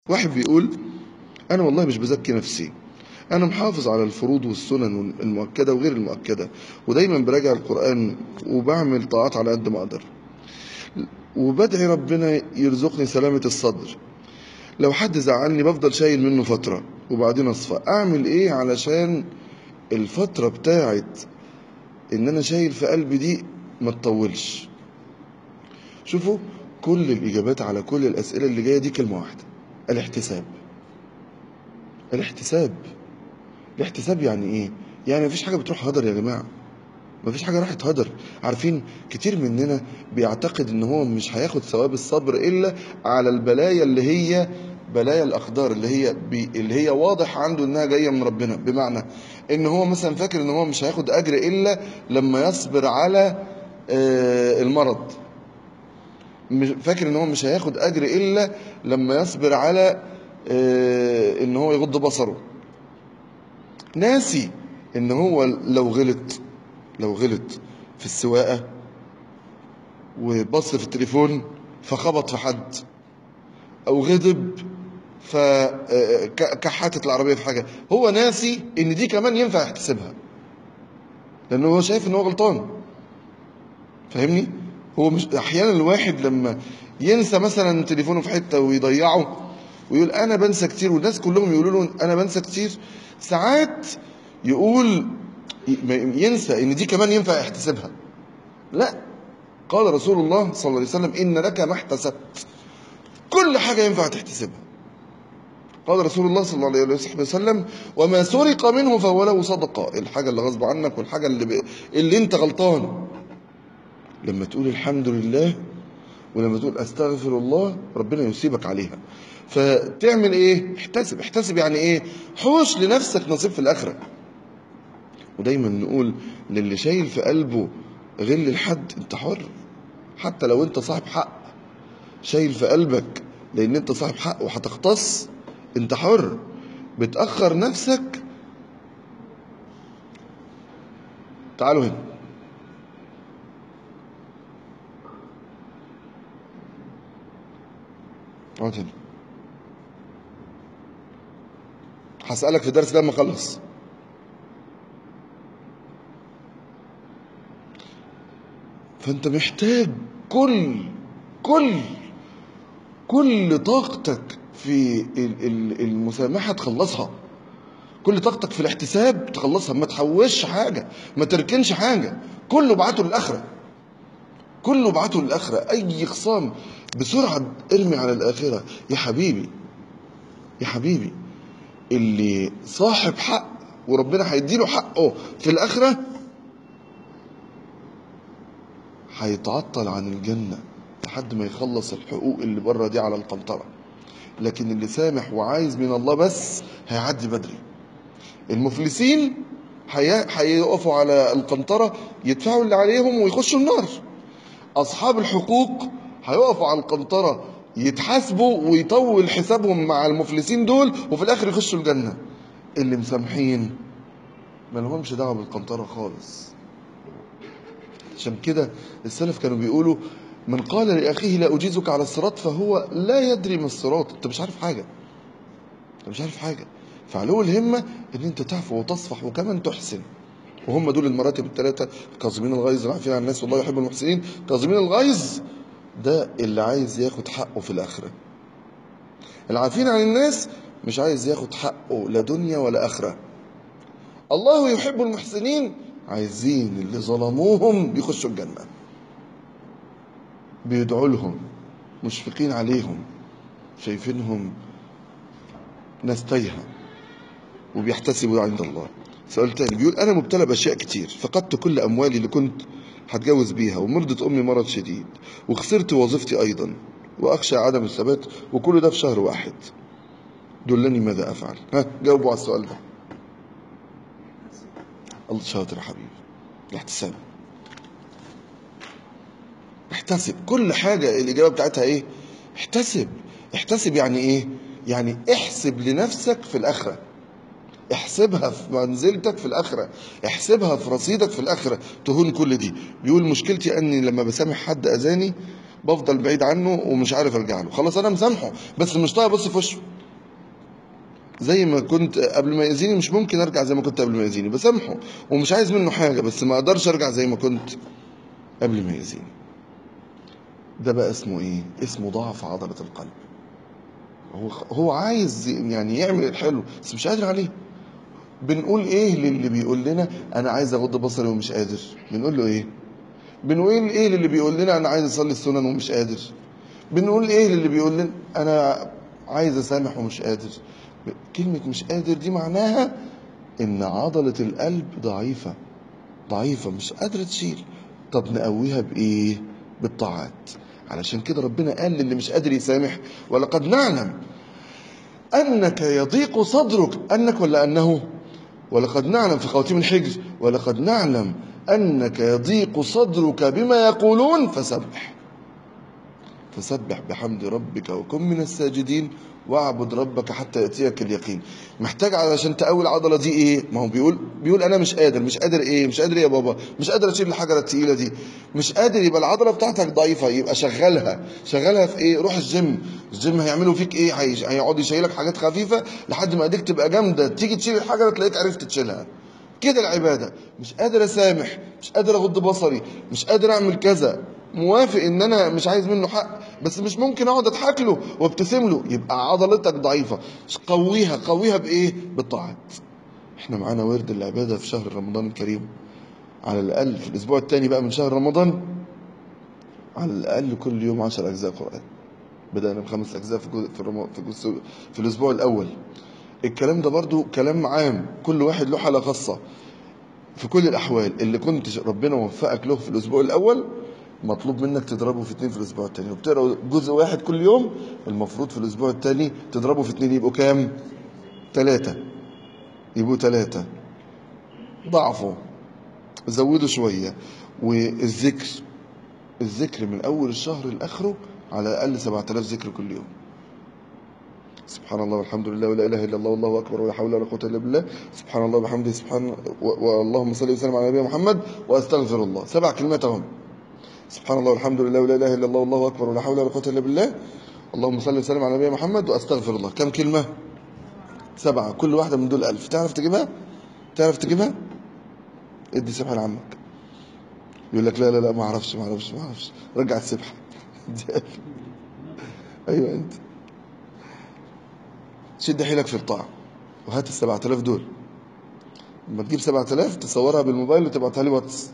واحد بيقول أنا والله مش بزكي نفسي أنا محافظ على الفروض والسنن المؤكدة وغير المؤكدة ودايما براجع القرآن وبعمل طاعات على قد ما أقدر وبدعي ربنا يرزقني سلامة الصدر لو حد زعلني بفضل شايل منه فترة وبعدين أصفى أعمل إيه علشان الفترة بتاعت إن أنا شايل في قلبي دي ما تطولش شوفوا كل الإجابات على كل الأسئلة اللي جاية دي كلمة واحدة الاحتساب الاحتساب الاحتساب يعني ايه يعني مفيش حاجه بتروح هدر يا جماعه مفيش حاجه راحت هدر عارفين كتير مننا بيعتقد ان هو مش هياخد ثواب الصبر الا على البلايا اللي هي بلايا الاقدار اللي هي بي اللي هي واضح عنده انها جايه من ربنا بمعنى ان هو مثلا فاكر ان هو مش هياخد اجر الا لما يصبر على آه المرض مش فاكر ان هو مش هياخد اجر الا لما يصبر على آه ان هو يغض بصره ناسي ان هو لو غلط لو غلط في السواقه وبص في التليفون فخبط في حد او غضب فكحتت العربيه في حاجه هو ناسي ان دي كمان ينفع يحتسبها لانه هو شايف ان هو غلطان فاهمني هو مش احيانا الواحد لما ينسى مثلا تليفونه في حته ويضيعه ويقول انا بنسى كتير والناس كلهم يقولوا له انا بنسى كتير ساعات يقول ينسى ان دي كمان ينفع يحتسبها لا قال رسول الله صلى الله عليه وسلم ان لك ما احتسبت كل حاجه ينفع تحتسبها قال رسول الله صلى الله عليه وسلم وما سرق منه فهو له صدقه الحاجه اللي غصب عنك والحاجه اللي ب... اللي انت غلطان لما تقول الحمد لله ولما تقول استغفر الله ربنا يسيبك عليها فتعمل ايه احتسب احتسب يعني ايه حوش لنفسك نصيب في الاخره ودايما نقول للي شايل في قلبه غل الحد انت حر حتى لو انت صاحب حق شايل في قلبك لان انت صاحب حق وهتختص انت حر بتاخر نفسك تعالوا هنا اقعد هنا هسألك في درس لما اخلص فانت محتاج كل كل كل طاقتك في المسامحة تخلصها كل طاقتك في الاحتساب تخلصها ما تحوش حاجة ما تركنش حاجة كله ابعته للآخرة كله ابعته للآخرة أي خصام بسرعة ارمي على الآخرة يا حبيبي يا حبيبي اللي صاحب حق وربنا هيديله حقه في الآخرة هيتعطل عن الجنة لحد ما يخلص الحقوق اللي بره دي على القنطرة لكن اللي سامح وعايز من الله بس هيعدي بدري المفلسين هيقفوا على القنطرة يدفعوا اللي عليهم ويخشوا النار أصحاب الحقوق هيقفوا على القنطرة يتحاسبوا ويطول حسابهم مع المفلسين دول وفي الآخر يخشوا الجنة اللي مسامحين ما لهمش دعوة بالقنطرة خالص عشان كده السلف كانوا بيقولوا من قال لأخيه لا أجيزك على الصراط فهو لا يدري ما الصراط أنت مش عارف حاجة أنت مش عارف حاجة فعلو الهمة إن أنت تعفو وتصفح وكمان تحسن وهم دول المراتب الثلاثة كاظمين الغيظ العافيين عن الناس والله يحب المحسنين كاظمين الغيظ ده اللي عايز ياخد حقه في الآخرة العافين عن الناس مش عايز ياخد حقه لا دنيا ولا آخرة الله يحب المحسنين عايزين اللي ظلموهم يخشوا الجنة بيدعوا لهم مشفقين عليهم شايفينهم ناس تايهة وبيحتسبوا عند الله سؤال تاني بيقول أنا مبتلى بأشياء كتير فقدت كل أموالي اللي كنت هتجوز بيها ومرضت أمي مرض شديد وخسرت وظيفتي أيضا وأخشى عدم الثبات وكل ده في شهر واحد دلني ماذا أفعل ها جاوبوا على السؤال ده الله شاطر يا حبيبي الاحتساب احتسب كل حاجة الإجابة بتاعتها إيه احتسب احتسب يعني إيه يعني احسب لنفسك في الآخرة احسبها في منزلتك في الآخرة احسبها في رصيدك في الآخرة تهون كل دي بيقول مشكلتي أني لما بسامح حد أذاني بفضل بعيد عنه ومش عارف ارجع له خلاص انا مسامحه بس مش طايق ابص في وشه زي ما كنت قبل ما يأذيني مش ممكن ارجع زي ما كنت قبل ما يأذيني بسامحه ومش عايز منه حاجه بس ما اقدرش ارجع زي ما كنت قبل ما يأذيني ده بقى اسمه ايه اسمه ضعف عضله القلب هو هو عايز يعني يعمل الحلو بس مش قادر عليه بنقول ايه للي بيقول لنا انا عايز اغض بصري ومش قادر بنقول له ايه بنقول ايه للي بيقول لنا انا عايز اصلي السنن ومش قادر بنقول ايه للي بيقول لنا انا عايز اسامح ومش قادر كلمة مش قادر دي معناها ان عضلة القلب ضعيفة ضعيفة مش قادرة تشيل طب نقويها بايه بالطاعات علشان كده ربنا قال للي مش قادر يسامح ولقد نعلم انك يضيق صدرك انك ولا انه ولقد نعلم في خواتيم الحجر ولقد نعلم انك يضيق صدرك بما يقولون فسبح فسبح بحمد ربك وكن من الساجدين واعبد ربك حتى ياتيك اليقين محتاج علشان تقوي العضله دي ايه ما هو بيقول بيقول انا مش قادر مش قادر ايه مش قادر إيه يا بابا مش قادر اشيل الحجره الثقيله دي مش قادر يبقى العضله بتاعتك ضعيفه يبقى شغلها شغلها في ايه روح الجيم الجيم هيعملوا فيك ايه هي- هيقعد يشيلك حاجات خفيفه لحد ما ايديك تبقى جامده تيجي تشيل الحجره تلاقيك عرفت تشيلها كده العباده مش قادر اسامح مش قادر اغض بصري مش قادر اعمل كذا موافق ان انا مش عايز منه حق بس مش ممكن اقعد اضحك له وابتسم له يبقى عضلتك ضعيفه قويها قويها بايه بالطاعات احنا معانا ورد العباده في شهر رمضان الكريم على الاقل في الاسبوع الثاني بقى من شهر رمضان على الاقل كل يوم 10 اجزاء قران بدانا بخمس اجزاء في جزء في, رم... في, جزء في الاسبوع الاول الكلام ده برضو كلام عام كل واحد له حاله خاصه في كل الاحوال اللي كنت ربنا وفقك له في الاسبوع الاول مطلوب منك تضربه في اتنين في الاسبوع التاني وبتقرا جزء واحد كل يوم المفروض في الاسبوع التاني تضربه في اتنين يبقوا كام تلاتة يبقوا تلاتة ضعفوا زودوا شوية والذكر الذكر من اول الشهر لاخره على الاقل 7000 ذكر كل يوم سبحان الله والحمد لله ولا اله الا الله والله اكبر ولا حول ولا قوه الا بالله سبحان الله وبحمده سبحان و- واللهم صل وسلم على نبينا محمد واستغفر الله سبع كلمات اهم سبحان الله والحمد لله ولا اله الا الله والله اكبر ولا حول ولا قوه الا بالله اللهم صل وسلم على نبينا محمد واستغفر الله كم كلمه سبعه كل واحده من دول ألف تعرف تجيبها تعرف تجيبها ادي سبحه لعمك يقول لك لا لا لا ما اعرفش ما اعرفش ما اعرفش رجع السبحه دي ألف. ايوه انت شد حيلك في الطاعه وهات ال 7000 دول لما تجيب 7000 تصورها بالموبايل وتبعتها لي واتس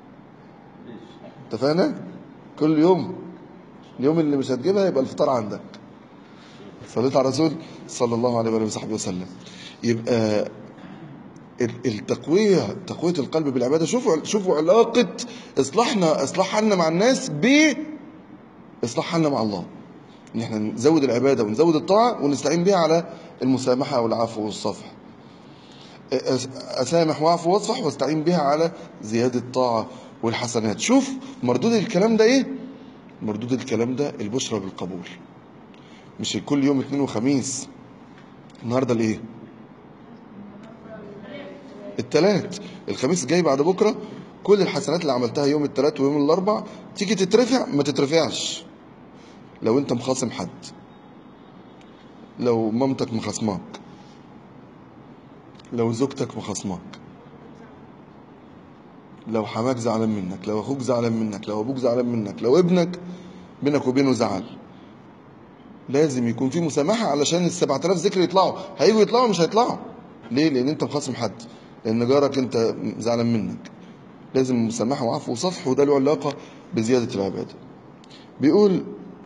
اتفقنا كل يوم اليوم اللي مش هتجيبها يبقى الفطار عندك صليت على الرسول صلى الله عليه وآله وصحبه وسلم يبقى ال- التقوية تقوية القلب بالعبادة شوفوا شوفوا علاقة إصلاحنا إصلاح حالنا مع الناس ب إصلاح حالنا مع الله إن إحنا نزود العبادة ونزود الطاعة ونستعين بها على المسامحة والعفو والصفح أس- أسامح وأعفو وأصفح واستعين بها على زيادة الطاعة والحسنات شوف مردود الكلام ده إيه مردود الكلام ده البشرى بالقبول مش كل يوم اثنين وخميس النهارده الايه التلات الخميس جاي بعد بكره كل الحسنات اللي عملتها يوم التلات ويوم الاربع تيجي تترفع ما تترفعش لو انت مخاصم حد لو مامتك مخاصماك لو زوجتك مخاصماك لو حماك زعلان منك لو اخوك زعلان منك لو ابوك زعلان منك لو ابنك بينك وبينه زعل لازم يكون في مسامحه علشان ال 7000 ذكر يطلعوا هيجوا يطلعوا مش هيطلعوا ليه لان انت مخاصم حد لان جارك انت زعلان منك لازم مسامحه وعفو وصفح وده له علاقه بزياده العباده بيقول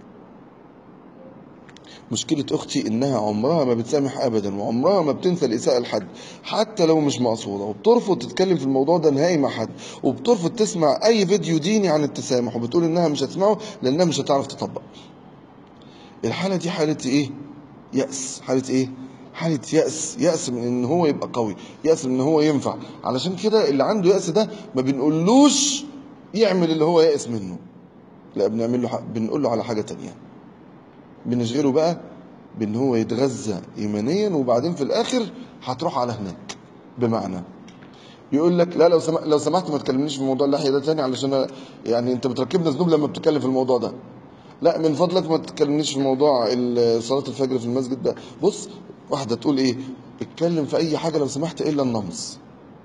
مشكلة أختي إنها عمرها ما بتسامح أبدا وعمرها ما بتنسى الإساءة لحد حتى لو مش مقصودة وبترفض تتكلم في الموضوع ده نهائي مع حد وبترفض تسمع أي فيديو ديني عن التسامح وبتقول إنها مش هتسمعه لأنها مش هتعرف تطبق الحالة دي حالة إيه؟ يأس حالة إيه؟ حالة يأس يأس من إن هو يبقى قوي يأس من إن هو ينفع علشان كده اللي عنده يأس ده ما بنقولوش يعمل اللي هو يأس منه لا بنعمل له ح- بنقول له على حاجة تانية بنشغله بقى بان هو يتغذى ايمانيا وبعدين في الاخر هتروح على هناك بمعنى يقول لك لا لو سمح لو سمحت ما تكلمنيش في موضوع اللحيه ده تاني علشان أنا- يعني انت بتركبنا ذنوب لما بتتكلم في الموضوع ده لا من فضلك ما تكلمنيش في موضوع ال- صلاه الفجر في المسجد ده بص واحدة تقول ايه اتكلم في اي حاجة لو سمحت الا النمص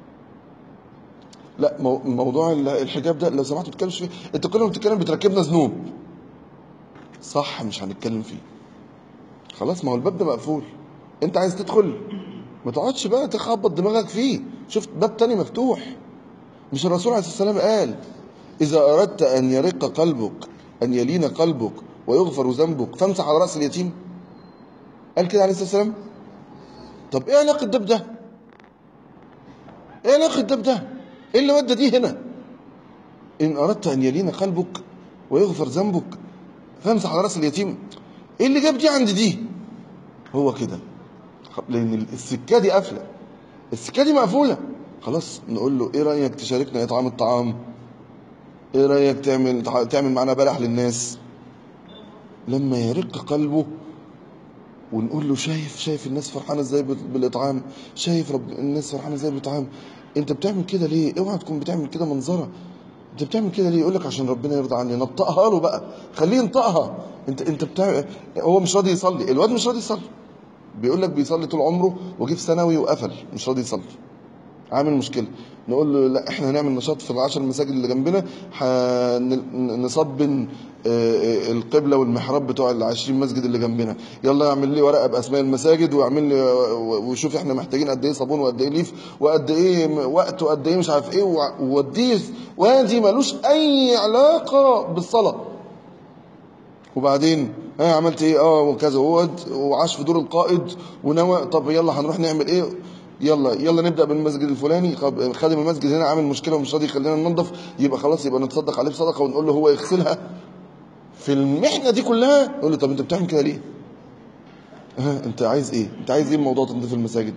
لا مو- موضوع ال- الحجاب ده لو سمحت ما تتكلمش فيه انت كل ما بتتكلم بتركبنا ذنوب صح مش هنتكلم فيه خلاص ما هو الباب ده مقفول انت عايز تدخل ما تقعدش بقى تخبط دماغك فيه شفت باب تاني مفتوح مش الرسول عليه الصلاه والسلام قال اذا اردت ان يرق قلبك ان يلين قلبك ويغفر ذنبك فامسح على راس اليتيم قال كده عليه الصلاه والسلام طب ايه علاقه ده بده ايه علاقه ده بده ايه اللي ودى دي هنا ان اردت ان يلين قلبك ويغفر ذنبك فامسح على راس اليتيم ايه اللي جاب دي عند دي هو كده لان السكه دي قافله السكه دي مقفوله خلاص نقول له ايه رايك تشاركنا اطعام الطعام ايه رايك تعمل تعمل معانا بلح للناس لما يرق قلبه ونقول له شايف شايف الناس فرحانه ازاي بال- بالاطعام شايف رب الناس فرحانه ازاي بالاطعام انت بتعمل كده ليه اوعى تكون بتعمل كده منظره انت بتعمل كده ليه يقول لك عشان ربنا يرضى عني نطقها له بقى خليه ينطقها انت انت بتاع هو مش راضي يصلي الواد مش راضي يصلي بيقول لك بيصلي طول عمره وجه في ثانوي وقفل مش راضي يصلي عامل مشكله نقول له لا احنا هنعمل نشاط في العشر مساجد اللي جنبنا هن- نصبن آه، آه، القبله والمحراب بتوع ال 20 مسجد اللي جنبنا يلا اعمل لي ورقه باسماء المساجد واعمل لي وشوف احنا محتاجين قد ايه صابون وقد ايه ليف وقد ايه م- وقت وقد ايه مش عارف ايه وع- ووديه وادي ملوش اي علاقه بالصلاه وبعدين ها عملت ايه اه وكذا وود وعاش في دور القائد ونوى طب يلا هنروح نعمل ايه يلا يلا نبدا بالمسجد الفلاني خب- خادم المسجد هنا عامل مشكله ومش راضي يخلينا ننظف يبقى خلاص يبقى نتصدق عليه بصدقه ونقول له هو يغسلها في المحنه دي كلها نقول له طب انت بتعمل كده ليه؟ ها انت عايز ايه؟ انت عايز ايه من موضوع تنظيف المساجد؟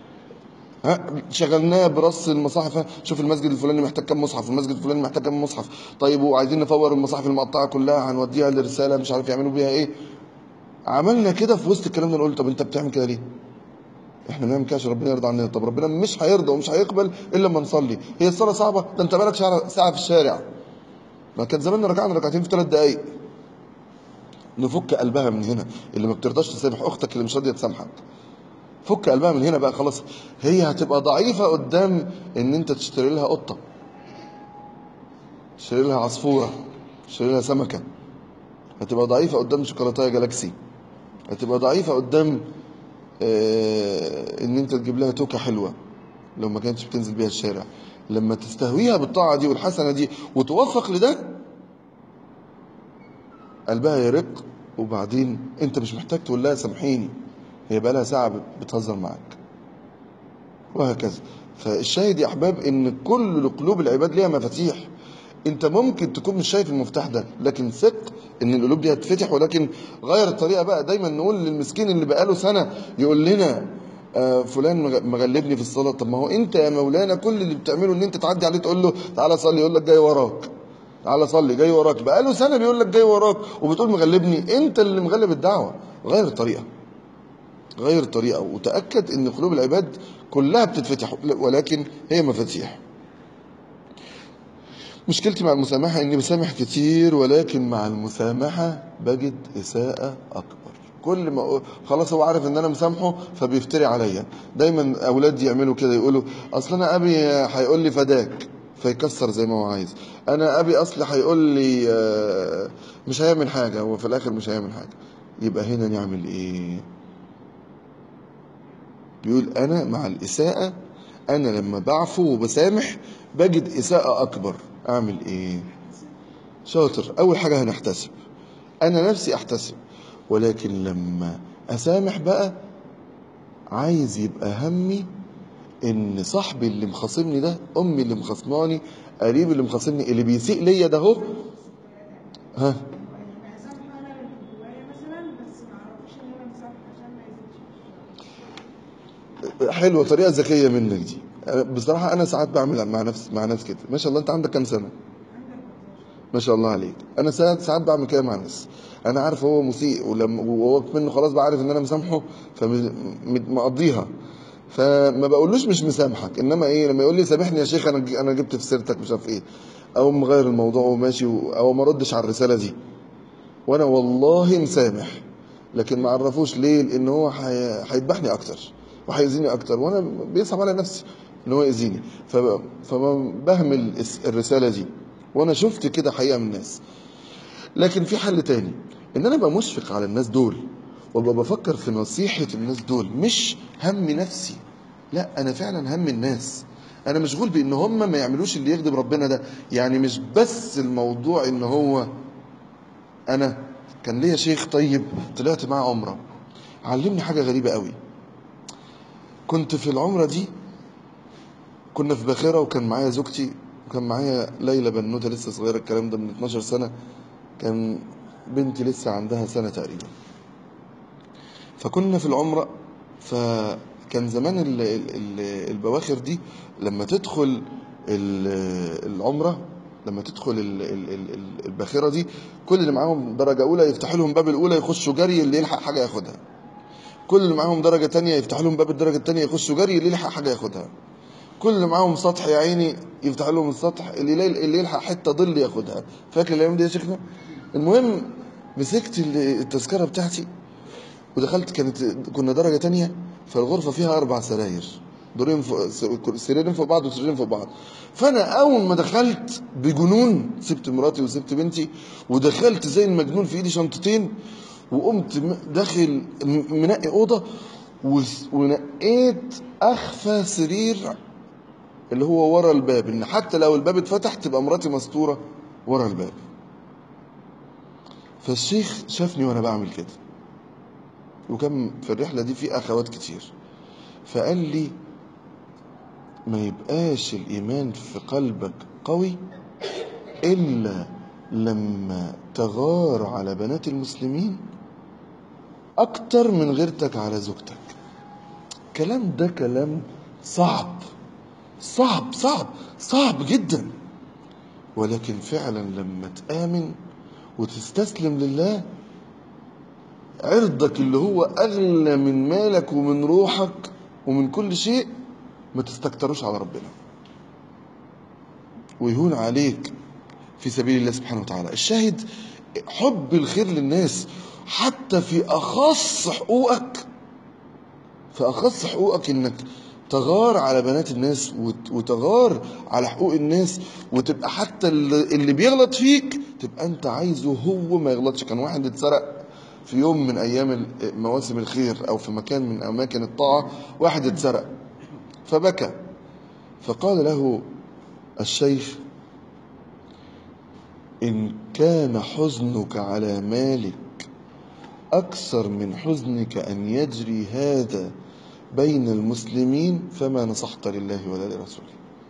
ها شغلناه برص المصاحف ها، شوف المسجد الفلاني محتاج كام مصحف المسجد الفلاني محتاج كام مصحف طيب وعايزين نفور المصاحف المقطعه كلها هنوديها لرساله مش عارف يعملوا بيها ايه عملنا كده في وسط الكلام ده نقول طب انت بتعمل كده ليه احنا بنعمل كده عشان ربنا يرضى عننا طب ربنا مش هيرضى ومش هيقبل الا لما نصلي هي الصلاه صعبه ده انت بقالك شعر- ساعه في الشارع ما كان زماننا ركعنا ركعتين في ثلاث دقائق نفك قلبها من هنا اللي ما بترضاش تسامح اختك اللي مش راضيه تسامحك فك قلبها من هنا بقى خلاص هي هتبقى ضعيفة قدام ان انت تشتري لها قطة تشتري لها عصفورة تشتري لها سمكة هتبقى ضعيفة قدام شوكولاتاية جالاكسي هتبقى ضعيفة قدام آه ان انت تجيب لها توكة حلوة لو ما كانتش بتنزل بيها الشارع لما تستهويها بالطاعة دي والحسنة دي وتوفق لده قلبها يرق وبعدين انت مش محتاج تقول لها سامحيني هي بقى لها ساعة بتهزر معاك وهكذا فالشاهد يا احباب ان كل قلوب العباد ليها مفاتيح انت ممكن تكون مش شايف المفتاح ده لكن ثق ان القلوب دي هتفتح ولكن غير الطريقه بقى دايما نقول للمسكين اللي بقاله سنه يقول لنا آه فلان مغ- مغلبني في الصلاه طب ما هو انت يا مولانا كل اللي بتعمله ان انت تعدي عليه تقول له تعالى صلي يقول لك جاي وراك تعالى صلي جاي وراك بقاله سنه بيقول لك جاي وراك وبتقول مغلبني انت اللي مغلب الدعوه غير الطريقه غير الطريقة وتأكد أن قلوب العباد كلها بتتفتح ولكن هي مفاتيح مشكلتي مع المسامحة إني بسامح كتير ولكن مع المسامحة بجد إساءة أكبر كل ما أقول خلاص هو عارف ان انا مسامحه فبيفتري عليا دايما اولادي يعملوا كده يقولوا اصل انا ابي هيقول لي فداك فيكسر زي ما هو عايز انا ابي اصل هيقول لي آه، مش هيعمل حاجه هو في الاخر مش هيعمل حاجه يبقى هنا نعمل ايه بيقول انا مع الاساءة انا لما بعفو وبسامح بجد اساءة اكبر اعمل ايه شاطر اول حاجة هنحتسب انا نفسي احتسب ولكن لما اسامح بقى عايز يبقى همي ان صاحبي اللي مخاصمني ده امي اللي مخاصماني قريبي اللي مخاصمني اللي بيسيء ليا ده اهو ها يعني مسامحة أنا من جوايا مثلا بس ما أعرفش إن أنا مسامحة عشان ما يزيدش حلوه طريقه ذكيه منك دي بصراحه انا ساعات بعمل مع نفس مع ناس كده ما شاء الله انت عندك كام سنه ما شاء الله عليك انا ساعات ساعات بعمل كده مع ناس انا عارف هو مسيء ولما وهو منه خلاص بعرف ان انا مسامحه فمقضيها فما بقولوش مش مسامحك انما ايه لما يقول لي سامحني يا شيخ انا ج- انا جبت في سيرتك مش عارف ايه او مغير الموضوع وماشي و- او ما ردش على الرساله دي وانا والله مسامح لكن ما عرفوش ليه لان هو هي- هيذبحني اكتر وهيأذيني اكتر وانا بيصعب على نفسي ان هو يأذيني فب- فبهمل الس- الرساله دي وانا شفت كده حقيقه من الناس لكن في حل تاني ان انا ابقى مشفق على الناس دول وابقى بفكر في نصيحه الناس دول مش هم نفسي لا انا فعلا هم الناس انا مشغول بان هم ما يعملوش اللي يغضب ربنا ده يعني مش بس الموضوع ان هو انا كان ليا شيخ طيب طلعت معاه عمره علمني حاجه غريبه قوي كنت في العمره دي كنا في باخره وكان معايا زوجتي وكان معايا ليلى بنوته لسه صغيره الكلام ده من 12 سنه كان بنتي لسه عندها سنه تقريبا فكنا في العمره فكان زمان ال- ال- ال- البواخر دي لما تدخل ال- العمره لما تدخل ال- ال- ال- ال- الباخره دي كل اللي معاهم درجه اولى يفتحوا لهم باب الاولى يخشوا جري اللي يلحق حاجه ياخدها كل اللي معاهم درجه تانية يفتحوا لهم باب الدرجه التانية يخشوا جري اللي يلحق حاجه ياخدها كل اللي معاهم سطح يا عيني يفتح لهم السطح اللي يلاقي- اللي يلحق حته ظل ياخدها فاكر الايام دي يا شيخنا المهم مسكت ال- التذكره بتاعتي ودخلت كانت كنا درجه تانية فالغرفه فيها اربع سراير دورين فوق سريرين فوق بعض وسريرين فوق بعض فانا اول ما دخلت بجنون سبت مراتي وسبت بنتي ودخلت زي المجنون في ايدي شنطتين وقمت م- داخل م- منقي اوضه وس- ونقيت اخفى سرير اللي هو ورا الباب ان حتى لو الباب اتفتح تبقى مراتي مستوره ورا الباب فالشيخ شافني وانا بعمل كده وكان في الرحله دي في اخوات كتير فقال لي ما يبقاش الايمان في قلبك قوي الا لما تغار على بنات المسلمين اكتر من غيرتك على زوجتك كلام ده كلام صعب صعب صعب صعب جدا ولكن فعلا لما تآمن وتستسلم لله عرضك اللي هو أغلى من مالك ومن روحك ومن كل شيء ما تستكتروش على ربنا ويهون عليك في سبيل الله سبحانه وتعالى الشاهد حب الخير للناس حتى في أخص حقوقك في أخص حقوقك إنك تغار على بنات الناس وت- وتغار على حقوق الناس وتبقى حتى اللي اللي بيغلط فيك تبقى أنت عايزه هو ما يغلطش كان واحد اتسرق في يوم من أيام ال- مواسم الخير أو في مكان من أماكن الطاعة واحد اتسرق فبكى فقال له الشيخ إن كان حزنك على مالك أكثر من حزنك أن يجري هذا بين المسلمين فما نصحت لله ولا لرسوله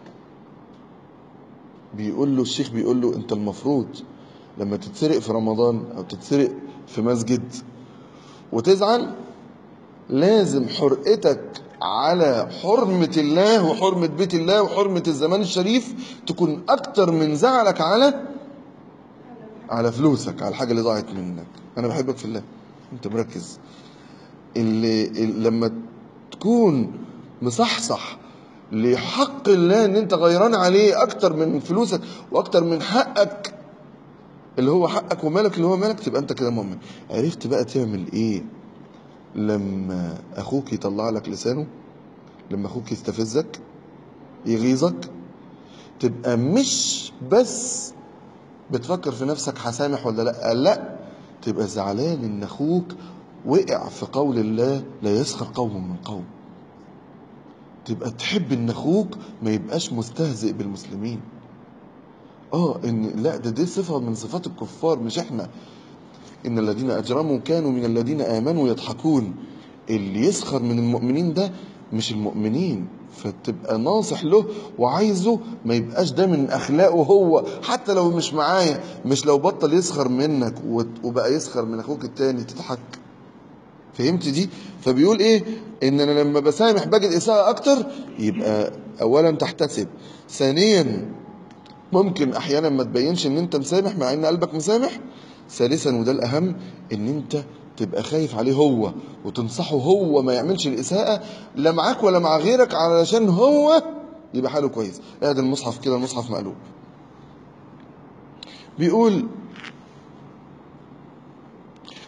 بيقول له الشيخ بيقول له أنت المفروض لما تتسرق في رمضان أو تتسرق في مسجد وتزعل لازم حرقتك على حرمة الله وحرمة بيت الله وحرمة الزمان الشريف تكون أكتر من زعلك على على فلوسك على الحاجة اللي ضاعت منك أنا بحبك في الله أنت مركز اللي, اللي لما تكون مصحصح لحق الله ان انت غيران عليه اكتر من فلوسك واكتر من حقك اللي هو حقك ومالك اللي هو مالك تبقى انت كده مؤمن عرفت بقى تعمل ايه لما اخوك يطلع لك لسانه لما اخوك يستفزك يغيظك تبقى مش بس بتفكر في نفسك هسامح ولا لا لا تبقى زعلان ان اخوك وقع في قول الله لا يسخر قوم من قوم تبقى تحب ان اخوك ما يبقاش مستهزئ بالمسلمين اه ان لا ده دي صفه من صفات الكفار مش احنا ان الذين اجرموا كانوا من الذين امنوا يضحكون اللي يسخر من المؤمنين ده مش المؤمنين فتبقى ناصح له وعايزه ما يبقاش ده من اخلاقه هو حتى لو مش معايا مش لو بطل يسخر منك وت- وبقى يسخر من اخوك التاني تضحك فهمت دي فبيقول ايه ان انا لما بسامح بجد اساءه اكتر يبقى اولا تحتسب ثانيا ممكن احيانا ما تبينش ان انت مسامح مع ان قلبك مسامح ثالثا وده الاهم ان انت تبقى خايف عليه هو وتنصحه هو ما يعملش الاساءه لا معاك ولا مع غيرك علشان هو يبقى حاله كويس ادي المصحف كده المصحف مقلوب بيقول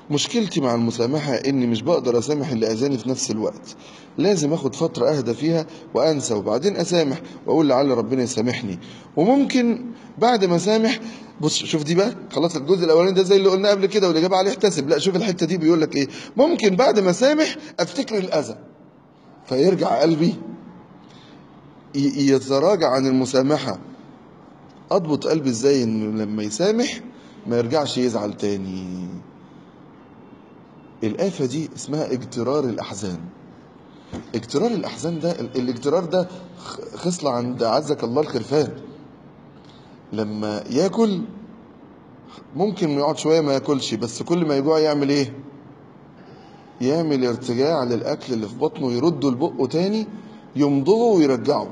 مشكلتي مع المسامحة إني مش بقدر أسامح اللي أذاني في نفس الوقت لازم أخد فترة أهدى فيها وأنسى وبعدين أسامح وأقول لعل ربنا يسامحني وممكن بعد ما أسامح بص شوف دي بقى خلاص الجزء الأولاني ده زي اللي قلنا قبل كده والإجابة عليه احتسب لا شوف الحتة دي بيقول لك إيه ممكن بعد ما أسامح أفتكر الأذى فيرجع قلبي ي- يتراجع عن المسامحة أضبط قلبي إزاي إنه لما يسامح ما يرجعش يزعل تاني الآفة دي اسمها اجترار الأحزان اجترار الأحزان ده ال- الاجترار ده خ- خصلة عند عزك الله الخرفان لما ياكل ممكن يقعد شوية ما ياكلش بس كل ما يجوع يعمل ايه يعمل ارتجاع للأكل اللي في بطنه يرده لبقه تاني يمضغه ويرجعه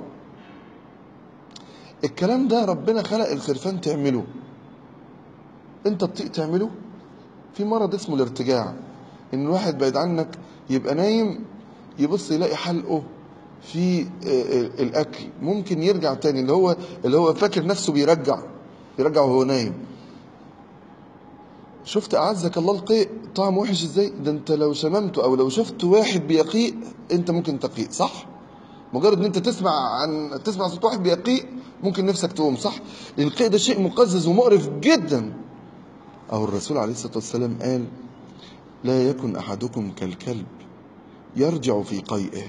الكلام ده ربنا خلق الخرفان تعمله انت بتطيق تعمله في مرض اسمه الارتجاع ان الواحد بعيد عنك يبقى نايم يبص يلاقي حلقه في آه، آه، الاكل ممكن يرجع تاني اللي هو اللي هو فاكر نفسه بيرجع يرجع وهو نايم شفت اعزك الله القيء طعم وحش ازاي ده انت لو شممته او لو شفت واحد بيقيء انت ممكن تقيء صح مجرد ان انت تسمع عن تسمع صوت واحد بيقيء ممكن نفسك تقوم صح القيء ده شيء مقزز ومقرف جدا أو الرسول عليه الصلاة والسلام قال لا يكن أحدكم كالكلب يرجع في قيئه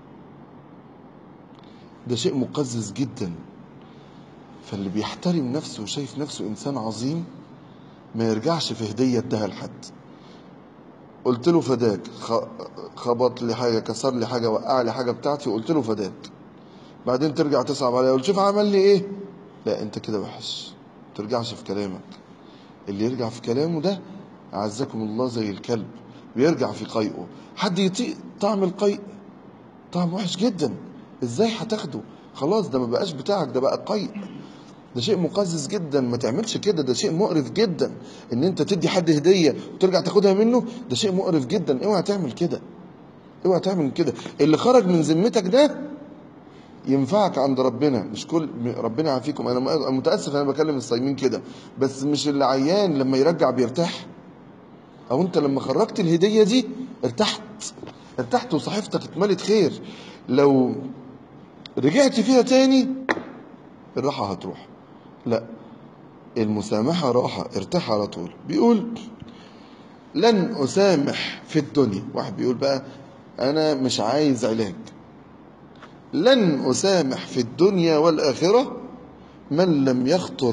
ده شيء مقزز جدا فاللي بيحترم نفسه وشايف نفسه إنسان عظيم ما يرجعش في هدية اداها لحد قلت له فداك خ- خبط لي حاجة كسر لي حاجة وقع لي حاجة بتاعتي وقلت له فداك بعدين ترجع تصعب عليا قلت شوف عمل لي ايه لا انت كده وحش ترجعش في كلامك اللي يرجع في كلامه ده أعزكم الله زي الكلب بيرجع في قيئه حد يطيق طعم القيء طعم وحش جدا ازاي هتاخده خلاص ده ما بقاش بتاعك ده بقى قيء ده شيء مقزز جدا ما تعملش كده ده شيء مقرف جدا ان انت تدي حد هدية وترجع تاخدها منه ده شيء مقرف جدا اوعى تعمل كده اوعى تعمل كده اللي خرج من ذمتك ده ينفعك عند ربنا مش كل ربنا يعافيكم انا م- متاسف انا بكلم الصايمين كده بس مش اللي عيان لما يرجع بيرتاح او انت لما خرجت الهديه دي ارتحت ارتحت وصحيفتك اتملت خير لو رجعت فيها تاني الراحه هتروح لا المسامحه راحه ارتاح على طول بيقول لن اسامح في الدنيا واحد بيقول بقى انا مش عايز علاج لن أسامح في الدنيا والآخرة من لم يخطر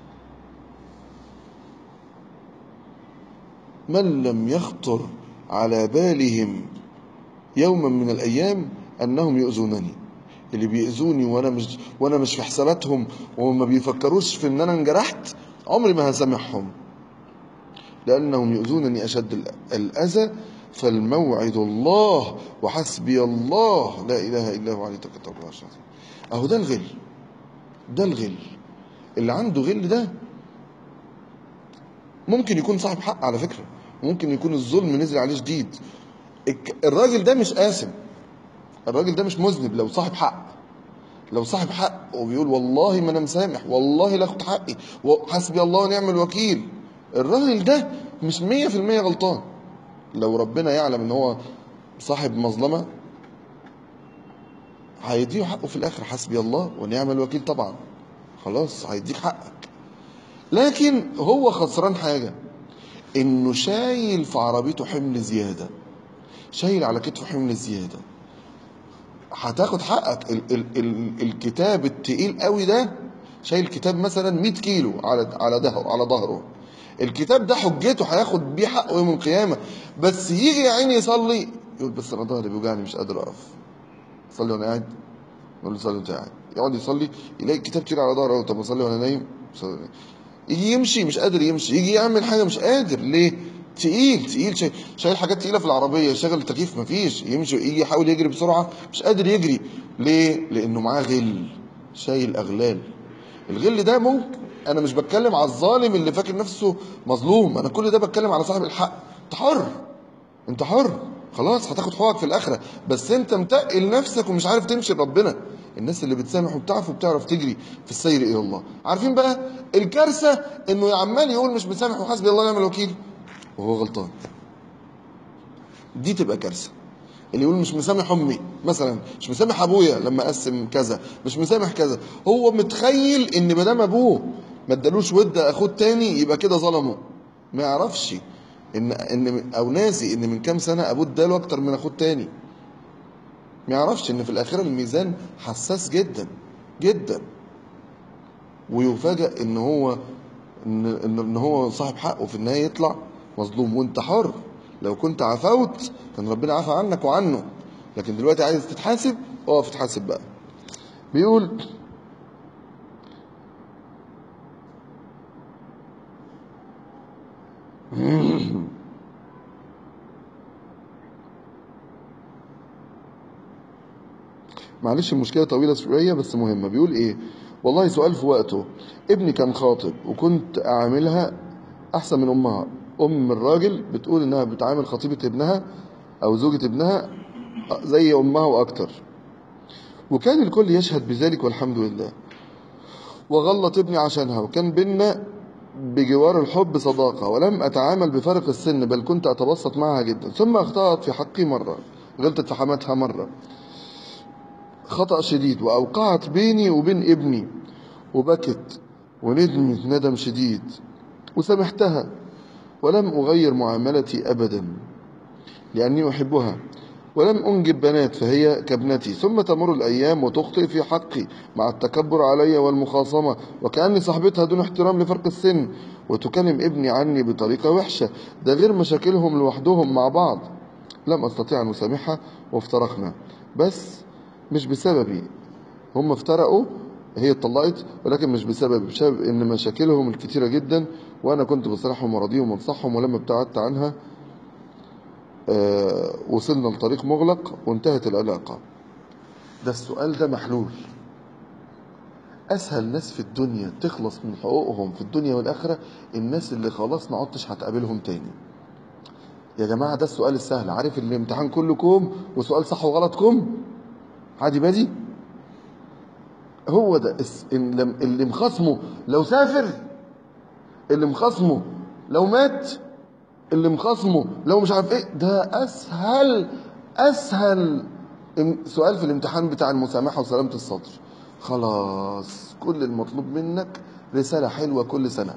من لم يخطر على بالهم يوما من الأيام أنهم يؤذونني اللي بيأذوني وأنا مش وأنا مش في حساباتهم وما بيفكروش في إن أنا انجرحت عمري ما هسامحهم لأنهم يؤذونني أشد ال- الأذى فالموعد الله وحسبي الله لا إله إلا هو عليه توكلت الله العظيم أهو ده الغل ده الغل اللي عنده غل ده ممكن يكون صاحب حق على فكرة ممكن يكون الظلم نزل عليه شديد الك- الراجل ده مش قاسم الراجل ده مش مذنب لو صاحب حق لو صاحب حق وبيقول والله ما انا مسامح والله لا اخد حقي وحسبي الله ونعم الوكيل الراجل ده مش 100% غلطان لو ربنا يعلم ان هو صاحب مظلمه هيديه حقه في الاخر حسبي الله ونعم الوكيل طبعا خلاص هيديك حقك لكن هو خسران حاجه انه شايل في عربيته حمل زياده شايل على كتفه حمل زياده هتاخد حقك ال ال ال الكتاب التقيل قوي ده شايل كتاب مثلا 100 كيلو على على ظهره على ظهره الكتاب ده حجته هياخد بيه حقه يوم القيامه بس يجي يا عيني يصلي يقول بس انا ظهري بيوجعني مش قادر اقف صلي وانا قاعد نقول له صلي وانت قاعد يقعد يصلي يلاقي كتاب كتير على ظهره طب اصلي وانا نايم صلي وأنا نايم. يجي يمشي مش قادر يمشي يجي يعمل حاجه مش قادر ليه تقيل تقيل شايل, شايل حاجات تقيله في العربيه يشغل التكييف مفيش يمشي يجي يحاول يجري بسرعه مش قادر يجري ليه لانه معاه غل شايل اغلال الغل ده ممكن انا مش بتكلم على الظالم اللي فاكر نفسه مظلوم انا كل ده بتكلم على صاحب الحق انت حر انت حر خلاص هتاخد حقوقك في الاخره بس انت متقل نفسك ومش عارف تمشي لربنا الناس اللي بتسامح وبتعرف وبتعرف تجري في السير الى الله عارفين بقى الكارثه انه عمال يقول مش مسامح وحسبي الله ونعم الوكيل وهو غلطان دي تبقى كارثه اللي يقول مش مسامح امي مثلا مش مسامح ابويا لما قسم كذا مش مسامح كذا هو متخيل ان ما دام ابوه ما ادالوش ود اخوه التاني يبقى كده ظلمه ما يعرفش ان ان او ناسي ان من كام سنه ابوه اداله اكتر من اخوه التاني ما يعرفش ان في الاخره الميزان حساس جدا جدا ويفاجئ ان هو ان ان إن هو صاحب حق وفي النهايه يطلع مظلوم وانت حر لو كنت عفوت كان ربنا عفى عنك وعنه لكن دلوقتي عايز تتحاسب اقف اتحاسب بقى بيقول معلش المشكلة طويلة شوية بس مهمة بيقول ايه والله سؤال في وقته ابني كان خاطب وكنت اعاملها احسن من امها ام الراجل بتقول انها بتعامل خطيبة ابنها او زوجة ابنها زي امها واكتر وكان الكل يشهد بذلك والحمد لله وغلط ابني عشانها وكان بينا بجوار الحب صداقة ولم أتعامل بفرق السن بل كنت أتبسط معها جدا ثم أخطأت في حقي مرة غلطت في حماتها مرة خطأ شديد وأوقعت بيني وبين ابني وبكت وندمت ندم شديد وسامحتها ولم أغير معاملتي أبدا لأني أحبها ولم أنجب بنات فهي كابنتي ثم تمر الأيام وتخطئ في حقي مع التكبر علي والمخاصمة وكأني صاحبتها دون احترام لفرق السن وتكلم ابني عني بطريقة وحشة ده غير مشاكلهم لوحدهم مع بعض لم أستطيع أن أسامحها وافترقنا بس مش بسببي هم افترقوا هي اتطلقت ولكن مش بسبب بسبب ان مشاكلهم الكتيرة جدا وانا كنت بصراحهم وراضيهم وانصحهم ولما ابتعدت عنها آه وصلنا لطريق مغلق وانتهت العلاقة ده السؤال ده محلول اسهل ناس في الدنيا تخلص من حقوقهم في الدنيا والاخرة الناس اللي خلاص ما عدتش هتقابلهم تاني يا جماعة ده السؤال السهل عارف الامتحان كله كوم وسؤال صح وغلط كوم عادي بادي هو ده الس- اللي اللي مخاصمه لو سافر اللي مخاصمه لو مات اللي مخاصمه لو مش عارف ايه ده اسهل اسهل ام- سؤال في الامتحان بتاع المسامحه وسلامه الصدر خلاص كل المطلوب منك رساله حلوه كل سنه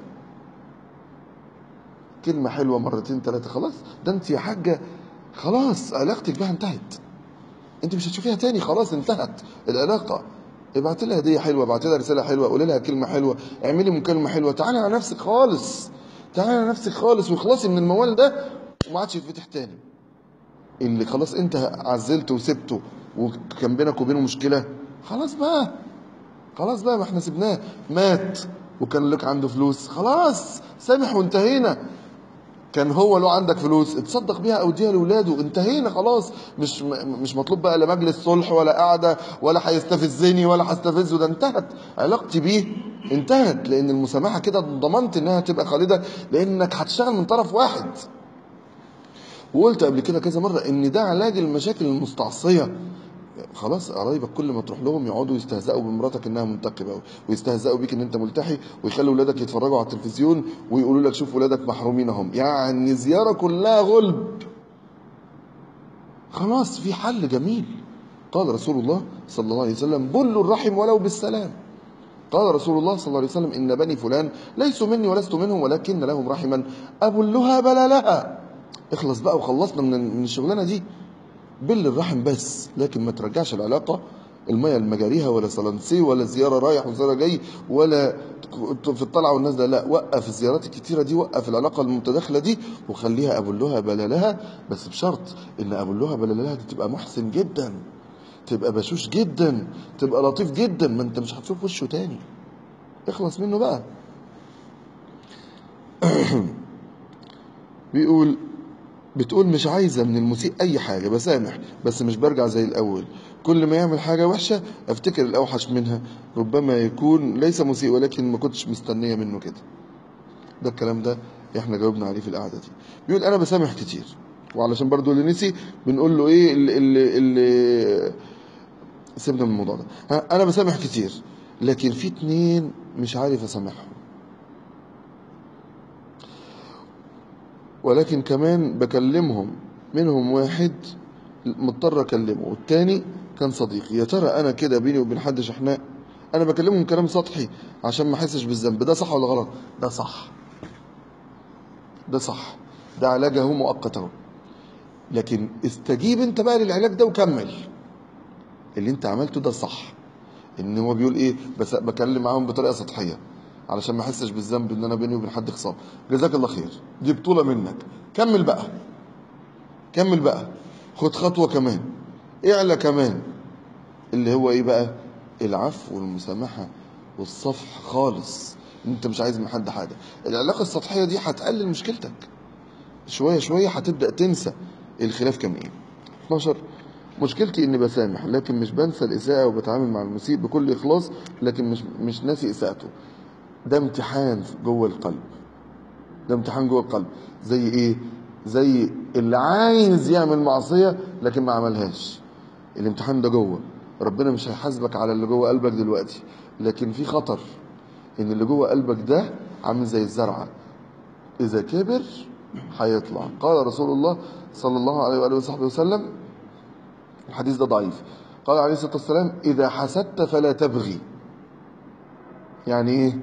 كلمه حلوه مرتين ثلاثه خلاص ده انت يا حاجه خلاص علاقتك بها انتهت انت مش هتشوفيها تاني خلاص انتهت العلاقه ابعت لها هديه حلوه ابعت لها رساله حلوه قولي لها كلمه حلوه اعملي مكالمه حلوه تعالي على نفسك خالص تعالي على نفسك خالص واخلصي من الموال ده وما عادش يتفتح تاني اللي خلاص انت عزلته وسبته وكان بينك وبينه مشكله خلاص بقى خلاص بقى ما احنا سبناه مات وكان لك عنده فلوس خلاص سامح وانتهينا كان هو له عندك فلوس اتصدق بيها او اديها لاولاده انتهينا خلاص مش م- مش مطلوب بقى لا مجلس صلح ولا قعده ولا هيستفزني ولا هستفزه ده انتهت علاقتي بيه انتهت لان المسامحه كده ضمنت انها تبقى خالده لانك هتشتغل من طرف واحد وقلت قبل كده كذا مره ان ده علاج المشاكل المستعصيه خلاص قرايبك كل ما تروح لهم يقعدوا يستهزئوا بمراتك انها منتقبه ويستهزئوا بيك ان انت ملتحي ويخلوا ولادك يتفرجوا على التلفزيون ويقولوا لك شوف ولادك محرومين اهم يعني زياره كلها غلب خلاص في حل جميل قال رسول الله صلى الله عليه وسلم بلوا الرحم ولو بالسلام قال رسول الله صلى الله عليه وسلم ان بني فلان ليسوا مني ولست منهم ولكن لهم رحما ابلها بلا لها اخلص بقى وخلصنا من من الشغلانه دي بل الرحم بس لكن ما ترجعش العلاقة المية لمجاريها ولا سلانسي ولا زيارة رايح وزيارة جاي ولا في الطلعة والنازلة لا وقف الزيارات الكتيرة دي وقف العلاقة المتداخلة دي وخليها أبلها بلالها بس بشرط إن أبلها بلالها دي تبقى محسن جدا تبقى بشوش جدا تبقى لطيف جدا ما انت مش هتشوف وشه تاني اخلص منه بقى بيقول بتقول مش عايزة من المسيء أي حاجة بسامح بس مش برجع زي الأول كل ما يعمل حاجة وحشة أفتكر الأوحش منها ربما يكون ليس مسيء ولكن ما كنتش مستنية منه كده ده الكلام ده احنا جاوبنا عليه في القعدة دي بيقول أنا بسامح كتير وعلشان برضو اللي نسي بنقول له إيه اللي, اللي, اللي سيبنا من الموضوع ده ها، أنا بسامح كتير لكن في اتنين مش عارف أسامحهم ولكن كمان بكلمهم منهم واحد مضطر اكلمه والتاني كان صديقي يا ترى انا كده بيني وبين حد شحناء انا بكلمهم كلام سطحي عشان ما احسش بالذنب ده صح ولا غلط ده صح ده صح ده علاج اهو مؤقت اهو لكن استجيب انت بقى للعلاج ده وكمل اللي انت عملته ده صح ان هو بيقول ايه بس بكلم معاهم بطريقه سطحيه علشان ما احسش بالذنب ان انا بيني وبين حد خصام جزاك الله خير دي بطوله منك كمل بقى كمل بقى خد خطوه كمان اعلى كمان اللي هو ايه بقى العفو والمسامحه والصفح خالص انت مش عايز من حد حاجه العلاقه السطحيه دي هتقلل مشكلتك شويه شويه هتبدا تنسى الخلاف كان ايه 12 مشكلتي اني بسامح لكن مش بنسى الاساءه وبتعامل مع المسيء بكل اخلاص لكن مش مش ناسي اساءته ده امتحان جوه القلب ده امتحان جوه القلب زي ايه زي اللي عايز يعمل معصيه لكن ما عملهاش الامتحان ده جوه ربنا مش هيحاسبك على اللي جوه قلبك دلوقتي لكن في خطر ان اللي جوه قلبك ده عامل زي الزرعه اذا كبر هيطلع قال رسول الله صلى الله عليه واله وصحبه وسلم الحديث ده ضعيف قال عليه الصلاه والسلام اذا حسدت فلا تبغي يعني ايه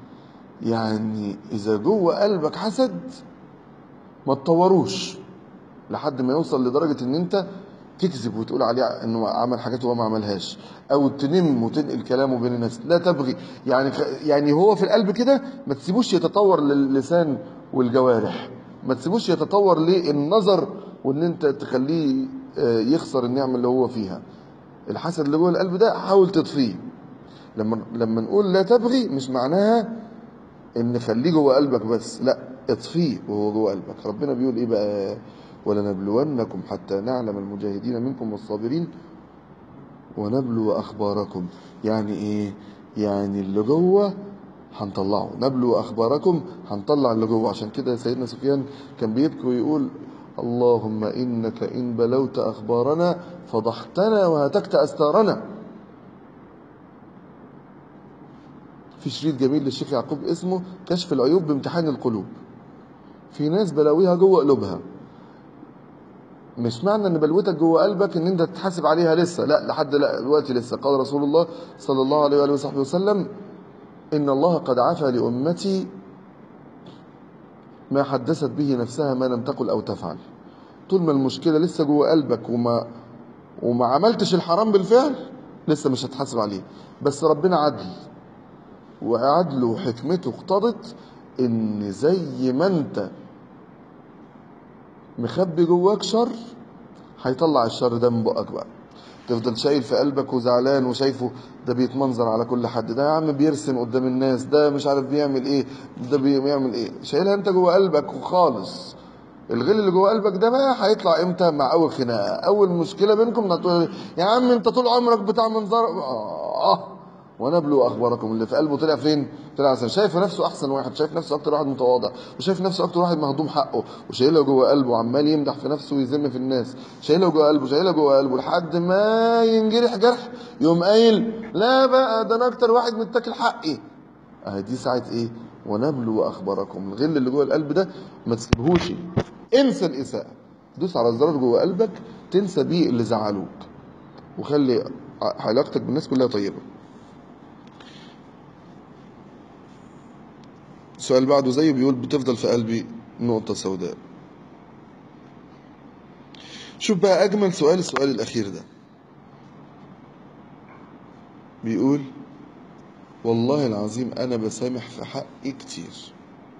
يعني اذا جوه قلبك حسد ما تطوروش لحد ما يوصل لدرجه ان انت تكذب وتقول عليه انه عمل حاجات وهو ما عملهاش او تنم وتنقل كلامه بين الناس لا تبغي يعني يعني هو في القلب كده ما تسيبوش يتطور للسان والجوارح ما تسيبوش يتطور للنظر وان انت تخليه يخسر النعمه اللي هو فيها الحسد اللي جوه القلب ده حاول تطفيه لما لما نقول لا تبغي مش معناها ان خليه جوه قلبك بس لا اطفيه وهو جوه قلبك ربنا بيقول ايه بقى ولنبلونكم حتى نعلم المجاهدين منكم والصابرين ونبلو اخباركم يعني ايه يعني اللي جوه هنطلعه نبلو اخباركم هنطلع اللي جوه عشان كده سيدنا سفيان كان بيبكي ويقول اللهم انك ان بلوت اخبارنا فضحتنا وهتكت استارنا في شريط جميل للشيخ يعقوب اسمه كشف العيوب بامتحان القلوب في ناس بلاويها جوه قلوبها مش معنى ان بلوتك جوه قلبك ان انت تتحاسب عليها لسه لا لحد لا دلوقتي لسه قال رسول الله صلى الله عليه واله وصحبه وسلم ان الله قد عفى لامتي ما حدثت به نفسها ما لم تقل او تفعل طول ما المشكله لسه جوه قلبك وما وما عملتش الحرام بالفعل لسه مش هتحاسب عليه بس ربنا عدل وعدله وحكمته اقتضت ان زي ما انت مخبي جواك شر هيطلع الشر ده من بقك بقى تفضل شايل في قلبك وزعلان وشايفه ده بيتمنظر على كل حد ده يا عم بيرسم قدام الناس ده مش عارف بيعمل ايه ده بيعمل ايه شايلها انت جوه قلبك وخالص الغل اللي جوه قلبك ده بقى هيطلع امتى مع اول خناقه اول مشكله بينكم هتقول يا عم انت طول عمرك بتاع منظر اه ونبلو اخباركم اللي في قلبه طلع فين طلع عشان شايف نفسه احسن واحد شايف نفسه اكتر واحد متواضع وشايف نفسه اكتر واحد مهضوم حقه وشايلها جوه قلبه وعمال يمدح في نفسه ويذم في الناس شايلها جوه قلبه شايلها جوه قلبه لحد ما ينجرح جرح يقوم قايل لا بقى ده انا اكتر واحد متاكل حقي اهي دي ساعه ايه ونبلو اخباركم الغل اللي جوه القلب ده ما تسيبهوش انسى الاساءه دوس على الزرار جوه قلبك تنسى بيه اللي زعلوك وخلي علاقتك بالناس كلها طيبه السؤال بعده زيه بيقول بتفضل في قلبي نقطة سوداء شوف بقى أجمل سؤال السؤال الأخير ده بيقول والله العظيم أنا بسامح في حقي كتير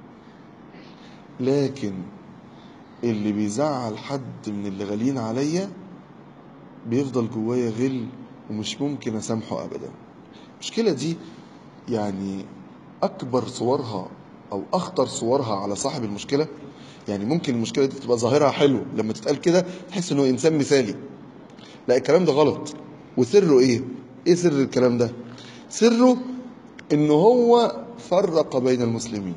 لكن اللي بيزعل حد من اللي غاليين عليا بيفضل جوايا غل ومش ممكن أسامحه أبدا المشكلة دي يعني أكبر صورها او اخطر صورها على صاحب المشكله يعني ممكن المشكله دي تبقى ظاهرها حلو لما تتقال كده تحس انه انسان مثالي لا الكلام ده غلط وسره ايه ايه سر الكلام ده سره ان هو فرق بين المسلمين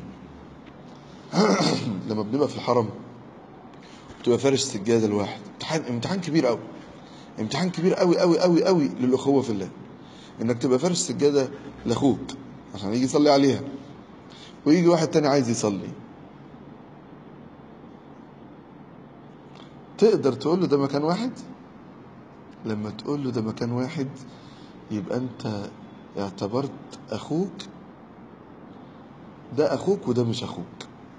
لما بنبقى في الحرم بتبقى فارش سجاده لواحد امتحان امتحان كبير قوي امتحان كبير قوي قوي قوي قوي للاخوه في الله انك تبقى فارش سجاده لاخوك عشان يجي يصلي عليها ويجي واحد تاني عايز يصلي تقدر تقول له ده مكان واحد لما تقول له ده مكان واحد يبقى انت اعتبرت اخوك ده اخوك وده مش اخوك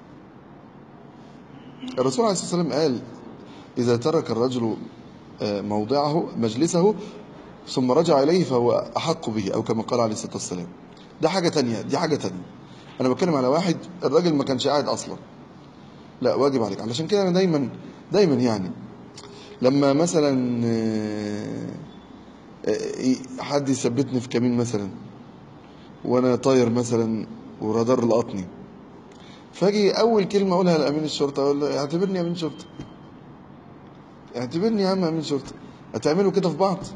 الرسول عليه الصلاه والسلام قال اذا ترك الرجل آه، موضعه مجلسه ثم رجع اليه فهو احق به او كما قال عليه الصلاه والسلام ده حاجه تانية دي حاجه تانية انا بتكلم على واحد الراجل ما كانش قاعد اصلا لا واجب عليك علشان كده انا دايما دايما يعني لما مثلا آه، آه، حد يثبتني في كمين مثلا وانا طاير مثلا ورادار لقطني فاجي اول كلمه اقولها لامين الشرطه اقول له اعتبرني امين شرطه اعتبرني يا عم امين شرطه هتعملوا كده في بعض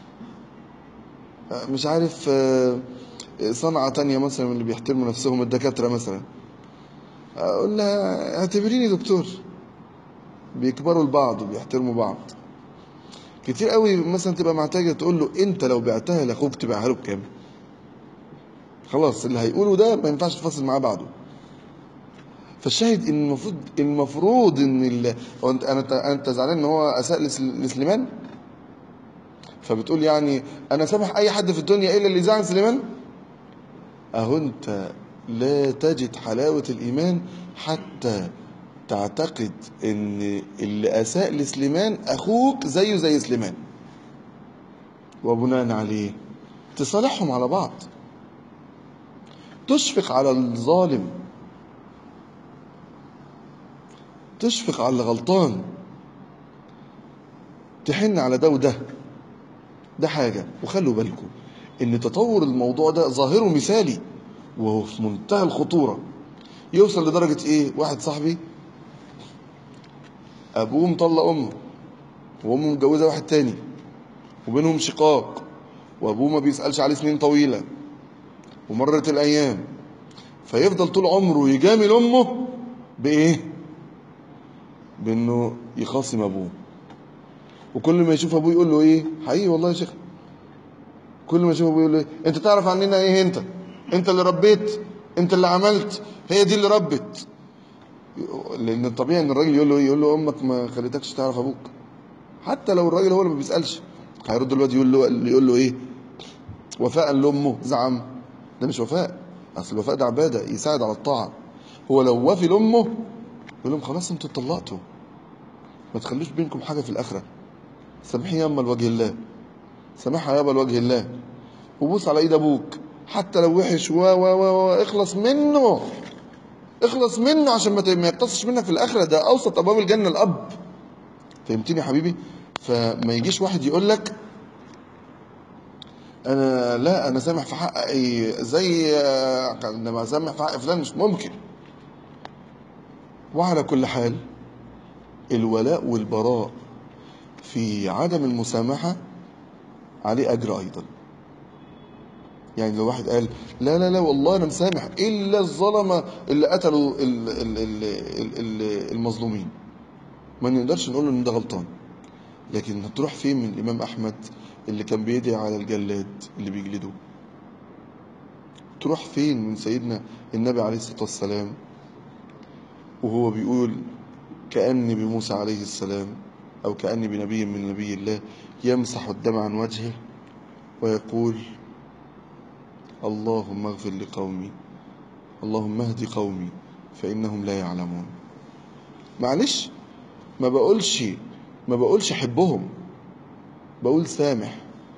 آه، مش عارف آه، صنعة تانية مثلا من اللي بيحترموا نفسهم الدكاترة مثلا أقول لها اعتبريني دكتور بيكبروا لبعض وبيحترموا بعض كتير قوي مثلا تبقى محتاجة تقول له انت لو بعتها لاخوك تبيعها له بكام خلاص اللي هيقوله ده ما ينفعش تفاصل معاه بعده فالشاهد ان المفروض المفروض ان ال... هو انت انت انت زعلان ان هو اساء لس- لسليمان فبتقول يعني انا سامح اي حد في الدنيا الا اللي زعل سليمان اهو انت لا تجد حلاوة الايمان حتى تعتقد ان اللي اساء لسليمان اخوك زيه زي سليمان وبناء عليه تصالحهم على بعض تشفق على الظالم تشفق على اللي غلطان تحن على ده وده ده حاجة وخلوا بالكم ان تطور الموضوع ده ظاهره مثالي وهو في منتهى الخطورة يوصل لدرجة ايه واحد صاحبي ابوه مطلق امه وامه متجوزة واحد تاني وبينهم شقاق وابوه ما بيسألش عليه سنين طويلة ومرت الايام فيفضل طول عمره يجامل امه بايه بانه يخاصم ابوه وكل ما يشوف ابوه يقول له ايه حقيقي والله يا شيخ كل ما يشوف ابوه يقول له ايه انت تعرف عننا ايه انت انت اللي ربيت انت اللي عملت هي دي اللي ربت لان الطبيعي ان الراجل يقول له ايه يقول له امك ما خليتكش تعرف ابوك حتى لو الراجل هو اللي ما بيسالش هيرد الواد يقول له يقول له ايه وفاء لامه زعم ده مش وفاء اصل الوفاء ده عباده يساعد على الطاعه هو لو وافي لامه يقول لهم خلاص انتوا اتطلقتوا ما تخلوش بينكم حاجه في الاخره سامحيه ياما لوجه الله سامحها يابا لوجه الله وبوس على ايد ابوك حتى لو وحش و و و و اخلص منه اخلص منه عشان ما ت- ما يقتصش منك في الاخره ده اوسط ابواب الجنه الاب فهمتني يا حبيبي فما يجيش واحد يقول لك انا لا انا سامح في حقي زي آه، انما سامح في حق فلان مش ممكن وعلى كل حال الولاء والبراء في عدم المسامحة عليه أجر أيضا يعني لو واحد قال لا لا لا والله أنا مسامح إلا الظلمة اللي قتلوا ال- ال- ال- ال- ال- المظلومين ما نقدرش نقول إن ده غلطان لكن هتروح فين من الإمام أحمد اللي كان بيدعي على الجلاد اللي بيجلدوه تروح فين من سيدنا النبي عليه الصلاة والسلام وهو بيقول كأني بموسى عليه السلام أو كأني بنبي من نبي الله يمسح الدم عن وجهه ويقول اللهم اغفر لقومي اللهم اهد قومي فإنهم لا يعلمون معلش ما بقولش ما بقولش حبهم بقول سامح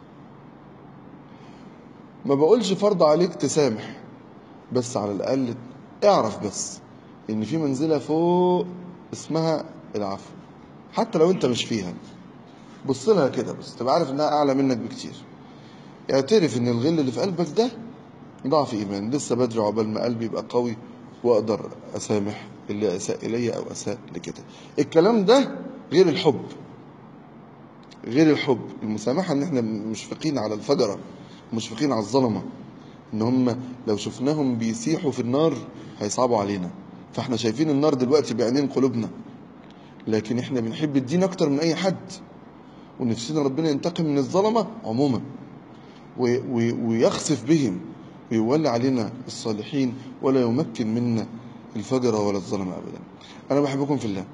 ما بقولش فرض عليك تسامح بس على الأقل اعرف بس إن في منزلة فوق اسمها العفو حتى لو أنت مش فيها بص لها كده بس تبقى عارف إنها أعلى منك بكتير اعترف إن الغل اللي في قلبك ده ضعف إيمان لسه بدري عقبال ما قلبي يبقى قوي وأقدر أسامح اللي أساء إلي أو أساء لكده الكلام ده غير الحب غير الحب المسامحة إن إحنا مشفقين على الفجرة مشفقين على الظلمة إن هم لو شفناهم بيسيحوا في النار هيصعبوا علينا فإحنا شايفين النار دلوقتي بعينين قلوبنا لكن إحنا بنحب الدين أكتر من أي حد ونفسنا ربنا ينتقم من الظلمة عموما و- و- ويخسف بهم ويولي علينا الصالحين ولا يمكن منا الفجر ولا الظلمة أبدا أنا بحبكم في الله